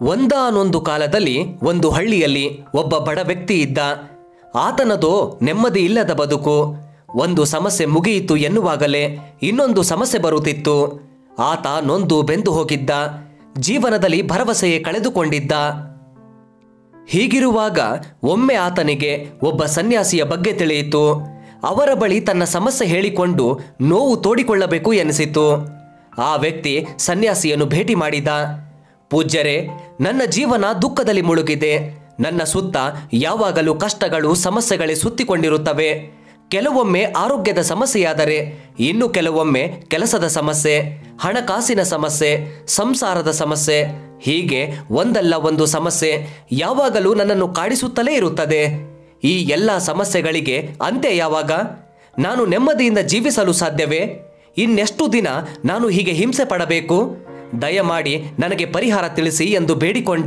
ಒಂದಾನೊಂದು ಕಾಲದಲ್ಲಿ ಒಂದು ಹಳ್ಳಿಯಲ್ಲಿ ಒಬ್ಬ ಬಡ ವ್ಯಕ್ತಿ ಇದ್ದ ಆತನದು ನೆಮ್ಮದಿ ಇಲ್ಲದ ಬದುಕು ಒಂದು ಸಮಸ್ಯೆ ಮುಗಿಯಿತು ಎನ್ನುವಾಗಲೇ ಇನ್ನೊಂದು ಸಮಸ್ಯೆ ಬರುತ್ತಿತ್ತು ಆತ ನೊಂದು ಬೆಂದು ಹೋಗಿದ್ದ ಜೀವನದಲ್ಲಿ ಭರವಸೆಯೇ ಕಳೆದುಕೊಂಡಿದ್ದ ಹೀಗಿರುವಾಗ ಒಮ್ಮೆ ಆತನಿಗೆ ಒಬ್ಬ ಸನ್ಯಾಸಿಯ ಬಗ್ಗೆ ತಿಳಿಯಿತು ಅವರ ಬಳಿ ತನ್ನ ಸಮಸ್ಯೆ ಹೇಳಿಕೊಂಡು ನೋವು ತೋಡಿಕೊಳ್ಳಬೇಕು ಎನಿಸಿತು ಆ ವ್ಯಕ್ತಿ ಸನ್ಯಾಸಿಯನ್ನು ಭೇಟಿ ಮಾಡಿದ ಪೂಜ್ಯರೇ ನನ್ನ ಜೀವನ ದುಃಖದಲ್ಲಿ ಮುಳುಗಿದೆ ನನ್ನ ಸುತ್ತ ಯಾವಾಗಲೂ ಕಷ್ಟಗಳು ಸಮಸ್ಯೆಗಳೇ ಸುತ್ತಿಕೊಂಡಿರುತ್ತವೆ ಕೆಲವೊಮ್ಮೆ ಆರೋಗ್ಯದ ಸಮಸ್ಯೆಯಾದರೆ ಇನ್ನು ಕೆಲವೊಮ್ಮೆ ಕೆಲಸದ ಸಮಸ್ಯೆ ಹಣಕಾಸಿನ ಸಮಸ್ಯೆ ಸಂಸಾರದ ಸಮಸ್ಯೆ ಹೀಗೆ ಒಂದಲ್ಲ ಒಂದು ಸಮಸ್ಯೆ ಯಾವಾಗಲೂ ನನ್ನನ್ನು ಕಾಡಿಸುತ್ತಲೇ ಇರುತ್ತದೆ ಈ ಎಲ್ಲ ಸಮಸ್ಯೆಗಳಿಗೆ ಅಂತ್ಯ ಯಾವಾಗ ನಾನು ನೆಮ್ಮದಿಯಿಂದ ಜೀವಿಸಲು ಸಾಧ್ಯವೇ ಇನ್ನೆಷ್ಟು ದಿನ ನಾನು ಹೀಗೆ ಹಿಂಸೆ ಪಡಬೇಕು ದಯಮಾಡಿ ನನಗೆ ಪರಿಹಾರ ತಿಳಿಸಿ ಎಂದು ಬೇಡಿಕೊಂಡ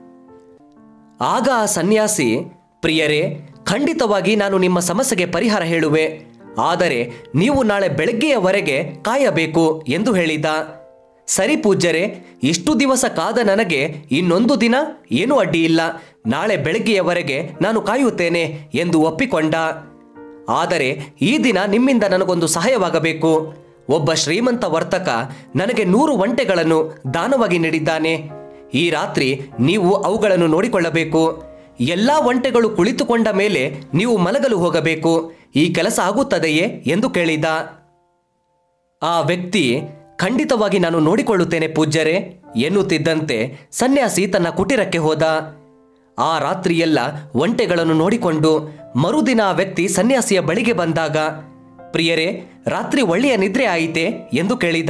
ಆಗ ಆ ಸನ್ಯಾಸಿ ಪ್ರಿಯರೇ ಖಂಡಿತವಾಗಿ ನಾನು ನಿಮ್ಮ ಸಮಸ್ಯೆಗೆ ಪರಿಹಾರ ಹೇಳುವೆ ಆದರೆ ನೀವು ನಾಳೆ ಬೆಳಗ್ಗೆಯವರೆಗೆ ಕಾಯಬೇಕು ಎಂದು ಹೇಳಿದ ಸರಿ ಪೂಜ್ಯರೇ ಇಷ್ಟು ದಿವಸ ಕಾದ ನನಗೆ ಇನ್ನೊಂದು ದಿನ ಏನೂ ಅಡ್ಡಿಯಿಲ್ಲ ನಾಳೆ ಬೆಳಗ್ಗೆಯವರೆಗೆ ನಾನು ಕಾಯುತ್ತೇನೆ ಎಂದು ಒಪ್ಪಿಕೊಂಡ ಆದರೆ ಈ ದಿನ ನಿಮ್ಮಿಂದ ನನಗೊಂದು ಸಹಾಯವಾಗಬೇಕು ಒಬ್ಬ ಶ್ರೀಮಂತ ವರ್ತಕ ನನಗೆ ನೂರು ಒಂಟೆಗಳನ್ನು ದಾನವಾಗಿ ನೀಡಿದ್ದಾನೆ ಈ ರಾತ್ರಿ ನೀವು ಅವುಗಳನ್ನು ನೋಡಿಕೊಳ್ಳಬೇಕು ಎಲ್ಲಾ ಒಂಟೆಗಳು ಕುಳಿತುಕೊಂಡ ಮೇಲೆ ನೀವು ಮಲಗಲು ಹೋಗಬೇಕು ಈ ಕೆಲಸ ಆಗುತ್ತದೆಯೇ ಎಂದು ಕೇಳಿದ ಆ ವ್ಯಕ್ತಿ ಖಂಡಿತವಾಗಿ ನಾನು ನೋಡಿಕೊಳ್ಳುತ್ತೇನೆ ಪೂಜ್ಯರೇ ಎನ್ನುತ್ತಿದ್ದಂತೆ ಸನ್ಯಾಸಿ ತನ್ನ ಕುಟೀರಕ್ಕೆ ಹೋದ ಆ ರಾತ್ರಿಯೆಲ್ಲ ಒಂಟೆಗಳನ್ನು ನೋಡಿಕೊಂಡು ಮರುದಿನ ಆ ವ್ಯಕ್ತಿ ಸನ್ಯಾಸಿಯ ಬಳಿಗೆ ಬಂದಾಗ ಪ್ರಿಯರೇ ರಾತ್ರಿ ಒಳ್ಳೆಯ ನಿದ್ರೆ ಆಯಿತೆ ಎಂದು ಕೇಳಿದ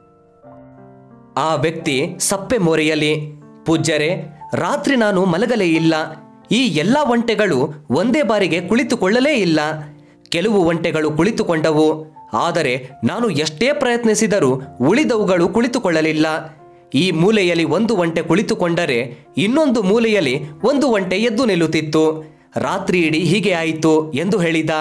ಆ ವ್ಯಕ್ತಿ ಸಪ್ಪೆ ಮೋರೆಯಲಿ ಪೂಜ್ಯರೇ ರಾತ್ರಿ ನಾನು ಮಲಗಲೇ ಇಲ್ಲ ಈ ಎಲ್ಲ ಒಂಟೆಗಳು ಒಂದೇ ಬಾರಿಗೆ ಕುಳಿತುಕೊಳ್ಳಲೇ ಇಲ್ಲ ಕೆಲವು ಒಂಟೆಗಳು ಕುಳಿತುಕೊಂಡವು ಆದರೆ ನಾನು ಎಷ್ಟೇ ಪ್ರಯತ್ನಿಸಿದರೂ ಉಳಿದವುಗಳು ಕುಳಿತುಕೊಳ್ಳಲಿಲ್ಲ ಈ ಮೂಲೆಯಲ್ಲಿ ಒಂದು ಒಂಟೆ ಕುಳಿತುಕೊಂಡರೆ ಇನ್ನೊಂದು ಮೂಲೆಯಲ್ಲಿ ಒಂದು ಒಂಟೆ ಎದ್ದು ನಿಲ್ಲುತ್ತಿತ್ತು ರಾತ್ರಿ ಇಡೀ ಹೀಗೆ ಆಯಿತು ಎಂದು ಹೇಳಿದ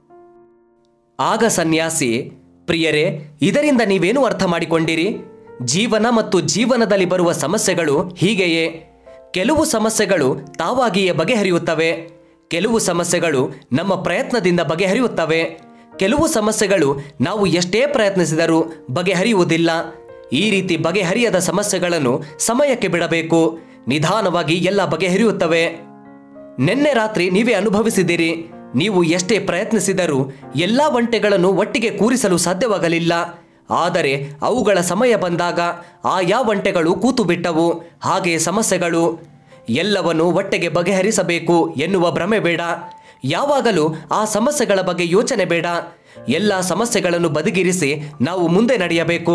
ಆಗ ಸನ್ಯಾಸಿ ಪ್ರಿಯರೇ ಇದರಿಂದ ನೀವೇನು ಅರ್ಥ ಮಾಡಿಕೊಂಡಿರಿ ಜೀವನ ಮತ್ತು ಜೀವನದಲ್ಲಿ ಬರುವ ಸಮಸ್ಯೆಗಳು ಹೀಗೆಯೇ ಕೆಲವು ಸಮಸ್ಯೆಗಳು ತಾವಾಗಿಯೇ ಬಗೆಹರಿಯುತ್ತವೆ ಕೆಲವು ಸಮಸ್ಯೆಗಳು ನಮ್ಮ ಪ್ರಯತ್ನದಿಂದ ಬಗೆಹರಿಯುತ್ತವೆ ಕೆಲವು ಸಮಸ್ಯೆಗಳು ನಾವು ಎಷ್ಟೇ ಪ್ರಯತ್ನಿಸಿದರೂ ಬಗೆಹರಿಯುವುದಿಲ್ಲ ಈ ರೀತಿ ಬಗೆಹರಿಯದ ಸಮಸ್ಯೆಗಳನ್ನು ಸಮಯಕ್ಕೆ ಬಿಡಬೇಕು ನಿಧಾನವಾಗಿ ಎಲ್ಲ ಬಗೆಹರಿಯುತ್ತವೆ ನಿನ್ನೆ ರಾತ್ರಿ ನೀವೇ ಅನುಭವಿಸಿದಿರಿ ನೀವು ಎಷ್ಟೇ ಪ್ರಯತ್ನಿಸಿದರೂ ಎಲ್ಲಾ ಒಂಟೆಗಳನ್ನು ಒಟ್ಟಿಗೆ ಕೂರಿಸಲು ಸಾಧ್ಯವಾಗಲಿಲ್ಲ ಆದರೆ ಅವುಗಳ ಸಮಯ ಬಂದಾಗ ಆಯಾ ಒಂಟೆಗಳು ಕೂತು ಬಿಟ್ಟವು ಹಾಗೆ ಸಮಸ್ಯೆಗಳು ಎಲ್ಲವನ್ನು ಒಟ್ಟಿಗೆ ಬಗೆಹರಿಸಬೇಕು ಎನ್ನುವ ಭ್ರಮೆ ಬೇಡ ಯಾವಾಗಲೂ ಆ ಸಮಸ್ಯೆಗಳ ಬಗ್ಗೆ ಯೋಚನೆ ಬೇಡ ಎಲ್ಲ ಸಮಸ್ಯೆಗಳನ್ನು ಬದಿಗಿರಿಸಿ ನಾವು ಮುಂದೆ ನಡೆಯಬೇಕು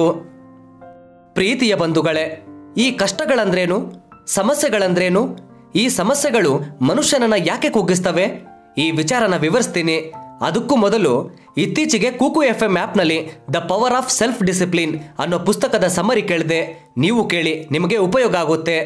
ಪ್ರೀತಿಯ ಬಂಧುಗಳೇ ಈ ಕಷ್ಟಗಳಂದ್ರೇನು ಸಮಸ್ಯೆಗಳಂದ್ರೇನು ಈ ಸಮಸ್ಯೆಗಳು ಮನುಷ್ಯನನ್ನ ಯಾಕೆ ಕುಗ್ಗಿಸ್ತವೆ ಈ ವಿಚಾರನ ವಿವರಿಸ್ತೀನಿ ಅದಕ್ಕೂ ಮೊದಲು ಇತ್ತೀಚೆಗೆ ಕೂಕು ಎಫ್ ಎಂ ಆ್ಯಪ್ನಲ್ಲಿ the power of self discipline ಅನ್ನೋ ಪುಸ್ತಕದ ಸಮರಿ ಕೇಳಿದೆ ನೀವು ಕೇಳಿ ನಿಮಗೆ ಉಪಯೋಗ ಆಗುತ್ತೆ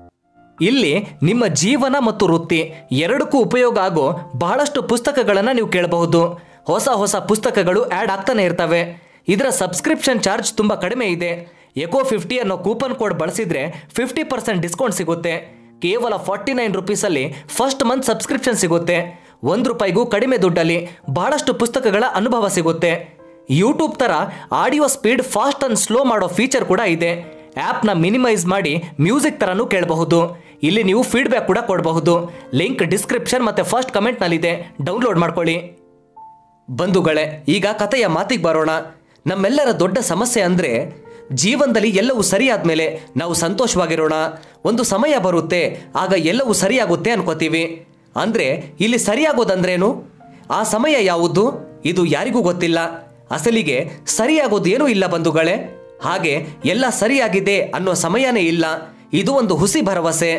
ಇಲ್ಲಿ ನಿಮ್ಮ ಜೀವನ ಮತ್ತು ವೃತ್ತಿ ಎರಡಕ್ಕೂ ಉಪಯೋಗ ಆಗೋ ಬಹಳಷ್ಟು ಪುಸ್ತಕಗಳನ್ನು ನೀವು ಕೇಳಬಹುದು ಹೊಸ ಹೊಸ ಪುಸ್ತಕಗಳು ಆ್ಯಡ್ ಆಗ್ತಾನೆ ಇರ್ತವೆ ಇದರ ಸಬ್ಸ್ಕ್ರಿಪ್ಷನ್ ಚಾರ್ಜ್ ತುಂಬ ಕಡಿಮೆ ಇದೆ ಎಕೋ ಫಿಫ್ಟಿ ಅನ್ನೋ ಕೂಪನ್ ಕೋಡ್ ಬಳಸಿದ್ರೆ ಫಿಫ್ಟಿ ಪರ್ಸೆಂಟ್ ಡಿಸ್ಕೌಂಟ್ ಸಿಗುತ್ತೆ ಕೇವಲ ಫಾರ್ಟಿ ನೈನ್ ರುಪೀಸಲ್ಲಿ ಫಸ್ಟ್ ಮಂತ್ ಸಬ್ಸ್ಕ್ರಿಪ್ಷನ್ ಸಿಗುತ್ತೆ ಒಂದು ರೂಪಾಯಿಗೂ ಕಡಿಮೆ ದುಡ್ಡಲ್ಲಿ ಬಹಳಷ್ಟು ಪುಸ್ತಕಗಳ ಅನುಭವ ಸಿಗುತ್ತೆ ಯೂಟ್ಯೂಬ್ ಥರ audio speed fast and slow ಮಾಡೋ ಫೀಚರ್ ಕೂಡ ಇದೆ ಆ್ಯಪ್ನ ಮಿನಿಮೈಸ್ ಮಾಡಿ ಮ್ಯೂಸಿಕ್ ಥರನೂ ಕೇಳಬಹುದು ಇಲ್ಲಿ ನೀವು ಫೀಡ್ಬ್ಯಾಕ್ ಕೂಡ ಕೊಡಬಹುದು ಲಿಂಕ್ ಡಿಸ್ಕ್ರಿಪ್ಷನ್ ಮತ್ತು ಫಸ್ಟ್ ಕಮೆಂಟ್ನಲ್ಲಿದೆ ಡೌನ್ಲೋಡ್ ಮಾಡ್ಕೊಳ್ಳಿ ಬಂಧುಗಳೇ ಈಗ ಕಥೆಯ ಮಾತಿಗೆ ಬರೋಣ ನಮ್ಮೆಲ್ಲರ ದೊಡ್ಡ ಸಮಸ್ಯೆ ಅಂದರೆ ಜೀವನದಲ್ಲಿ ಎಲ್ಲವೂ ಸರಿಯಾದ ಮೇಲೆ ನಾವು ಸಂತೋಷವಾಗಿರೋಣ ಒಂದು ಸಮಯ ಬರುತ್ತೆ ಆಗ ಎಲ್ಲವೂ ಸರಿಯಾಗುತ್ತೆ ಅನ್ಕೋತೀವಿ ಅಂದರೆ ಇಲ್ಲಿ ಸರಿಯಾಗೋದಂದ್ರೇನು ಆ ಸಮಯ ಯಾವುದು ಇದು ಯಾರಿಗೂ ಗೊತ್ತಿಲ್ಲ ಅಸಲಿಗೆ ಸರಿಯಾಗೋದು ಏನೂ ಇಲ್ಲ ಬಂಧುಗಳೇ ಹಾಗೆ ಎಲ್ಲ ಸರಿಯಾಗಿದೆ ಅನ್ನೋ ಸಮಯನೇ ಇಲ್ಲ ಇದು ಒಂದು ಹುಸಿ ಭರವಸೆ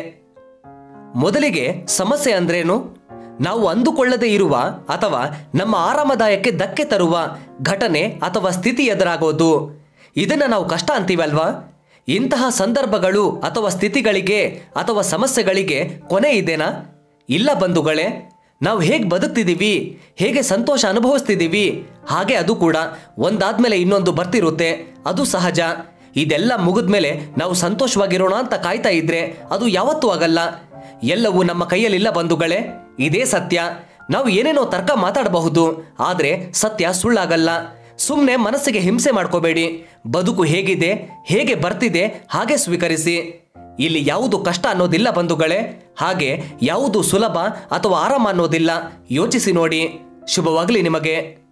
ಮೊದಲಿಗೆ ಸಮಸ್ಯೆ ಅಂದ್ರೇನು ನಾವು ಅಂದುಕೊಳ್ಳದೇ ಇರುವ ಅಥವಾ ನಮ್ಮ ಆರಾಮದಾಯಕ್ಕೆ ಧಕ್ಕೆ ತರುವ ಘಟನೆ ಅಥವಾ ಸ್ಥಿತಿ ಎದುರಾಗೋದು ಇದನ್ನ ನಾವು ಕಷ್ಟ ಅಂತೀವಲ್ವಾ ಇಂತಹ ಸಂದರ್ಭಗಳು ಅಥವಾ ಸ್ಥಿತಿಗಳಿಗೆ ಅಥವಾ ಸಮಸ್ಯೆಗಳಿಗೆ ಕೊನೆ ಇದೆನಾ ಇಲ್ಲ ಬಂಧುಗಳೇ ನಾವು ಹೇಗೆ ಬದುಕ್ತಿದ್ದೀವಿ ಹೇಗೆ ಸಂತೋಷ ಅನುಭವಿಸ್ತಿದ್ದೀವಿ ಹಾಗೆ ಅದು ಕೂಡ ಒಂದಾದ್ಮೇಲೆ ಇನ್ನೊಂದು ಬರ್ತಿರುತ್ತೆ ಅದು ಸಹಜ ಇದೆಲ್ಲ ಮುಗಿದ್ಮೇಲೆ ನಾವು ಸಂತೋಷವಾಗಿರೋಣ ಅಂತ ಕಾಯ್ತಾ ಇದ್ರೆ ಅದು ಯಾವತ್ತೂ ಆಗಲ್ಲ ಎಲ್ಲವೂ ನಮ್ಮ ಕೈಯಲ್ಲಿಲ್ಲ ಬಂಧುಗಳೇ ಇದೇ ಸತ್ಯ ನಾವು ಏನೇನೋ ತರ್ಕ ಮಾತಾಡಬಹುದು ಆದ್ರೆ ಸತ್ಯ ಸುಳ್ಳಾಗಲ್ಲ ಸುಮ್ಮನೆ ಮನಸ್ಸಿಗೆ ಹಿಂಸೆ ಮಾಡ್ಕೋಬೇಡಿ ಬದುಕು ಹೇಗಿದೆ ಹೇಗೆ ಬರ್ತಿದೆ ಹಾಗೆ ಸ್ವೀಕರಿಸಿ ಇಲ್ಲಿ ಯಾವುದು ಕಷ್ಟ ಅನ್ನೋದಿಲ್ಲ ಬಂಧುಗಳೇ ಹಾಗೆ ಯಾವುದು ಸುಲಭ ಅಥವಾ ಆರಾಮ ಅನ್ನೋದಿಲ್ಲ ಯೋಚಿಸಿ ನೋಡಿ ಶುಭವಾಗಲಿ ನಿಮಗೆ